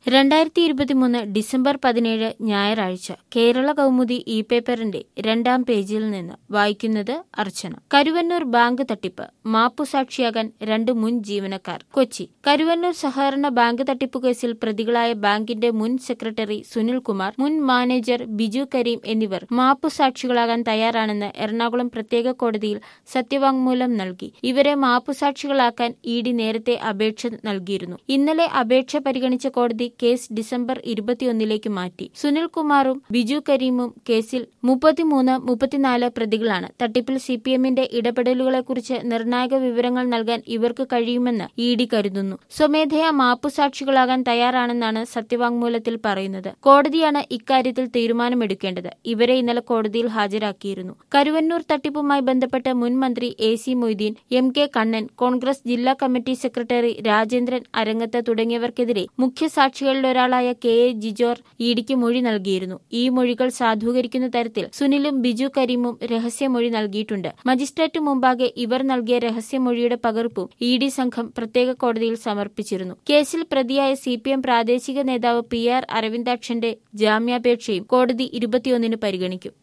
രണ്ടായിരത്തി ഇരുപത്തിമൂന്ന് ഡിസംബർ പതിനേഴ് ഞായറാഴ്ച കേരള കൗമുദി ഇ പേപ്പറിന്റെ രണ്ടാം പേജിൽ നിന്ന് വായിക്കുന്നത് അർച്ചന കരുവന്നൂർ ബാങ്ക് തട്ടിപ്പ് മാപ്പുസാക്ഷിയാകാൻ രണ്ട് മുൻ ജീവനക്കാർ കൊച്ചി കരുവന്നൂർ സഹകരണ ബാങ്ക് തട്ടിപ്പ് കേസിൽ പ്രതികളായ ബാങ്കിന്റെ മുൻ സെക്രട്ടറി സുനിൽകുമാർ മുൻ മാനേജർ ബിജു കരീം എന്നിവർ മാപ്പുസാക്ഷികളാകാൻ തയ്യാറാണെന്ന് എറണാകുളം പ്രത്യേക കോടതിയിൽ സത്യവാങ്മൂലം നൽകി ഇവരെ മാപ്പുസാക്ഷികളാക്കാൻ ഇ ഡി നേരത്തെ അപേക്ഷ നൽകിയിരുന്നു ഇന്നലെ അപേക്ഷ പരിഗണിച്ച കോടതി കേസ് ഡിസംബർ ഇരുപത്തിയൊന്നിലേക്ക് മാറ്റി സുനിൽകുമാറും ബിജു കരീമും കേസിൽ മുപ്പത്തിമൂന്ന് മുപ്പത്തിനാല് പ്രതികളാണ് തട്ടിപ്പിൽ സിപിഎമ്മിന്റെ ഇടപെടലുകളെക്കുറിച്ച് നിർണായക വിവരങ്ങൾ നൽകാൻ ഇവർക്ക് കഴിയുമെന്ന് ഇ ഡി കരുതുന്നു സ്വമേധയാ മാപ്പുസാക്ഷികളാകാൻ തയ്യാറാണെന്നാണ് സത്യവാങ്മൂലത്തിൽ പറയുന്നത് കോടതിയാണ് ഇക്കാര്യത്തിൽ തീരുമാനമെടുക്കേണ്ടത് ഇവരെ ഇന്നലെ കോടതിയിൽ ഹാജരാക്കിയിരുന്നു കരുവന്നൂർ തട്ടിപ്പുമായി ബന്ധപ്പെട്ട് മുൻ മന്ത്രി A C Moideen M K Kannan Congress ജില്ലാ കമ്മിറ്റി സെക്രട്ടറി രാജേന്ദ്രൻ അരങ്ങത്ത് തുടങ്ങിയവർക്കെതിരെ മുഖ്യസാക്ഷികളിലൊരാളായ കെ എ ജിജോർ ഇഡിക്ക് മൊഴി നൽകിയിരുന്നു ഈ മൊഴികൾ സാധൂകരിക്കുന്ന തരത്തിൽ സുനിലും ബിജു കരീമും രഹസ്യമൊഴി നൽകിയിട്ടുണ്ട് മജിസ്ട്രേറ്റ് മുമ്പാകെ ഇവർ നൽകിയ രഹസ്യമൊഴിയുടെ പകർപ്പും ഇ ഡി സംഘം പ്രത്യേക കോടതിയിൽ സമർപ്പിച്ചിരുന്നു കേസിൽ പ്രതിയായ സി പി എം പ്രാദേശിക നേതാവ് പി ആർ അരവിന്ദാക്ഷന്റെ ജാമ്യാപേക്ഷയും കോടതി ഇരുപത്തിയൊന്നിന് പരിഗണിക്കും